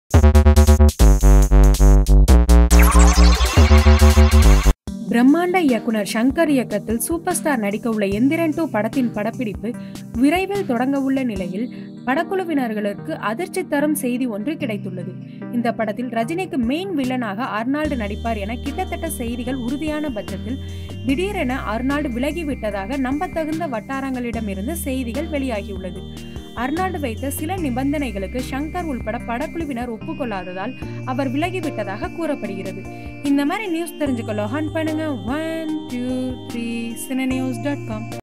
பிரம்மாண்ட இயக்குனர் சங்கர் இயக்கத்தில் சூப்பர் ஸ்டார் நடிக்க உள்ள எந்திரன் டூ படத்தின் படப்பிடிப்பு விரைவில் தொடங்க உள்ள நிலையில் படக்குழுவினர்களுக்கு அதிர்ச்சி தரும் செய்தி ஒன்று கிடைத்துள்ளது இந்த படத்தில் ரஜினிக்கு மெயின் வில்லனாக அர்னால்டு நடிப்பார் என கிட்டத்தட்ட செய்திகள் உறுதியான பட்சத்தில் திடீரென அர்னால்டு விலகிவிட்டதாக நம்பத்தகுந்த வட்டாரங்களிடமிருந்து செய்திகள் வெளியாகியுள்ளது அர்னால்டு வைத்த சில நிபந்தனைகளுக்கு சங்கர் உள்பட படக்குழுவினர் ஒப்புக்கொள்ளாததால் அவர் விலகிவிட்டதாக கூறப்படுகிறது இந்த மாதிரி நியூஸ் தெரிஞ்சுக்க லொஹான் பண்ணுங்க ஒன் டூ த்ரீ சின நியூஸ் டாட் காம்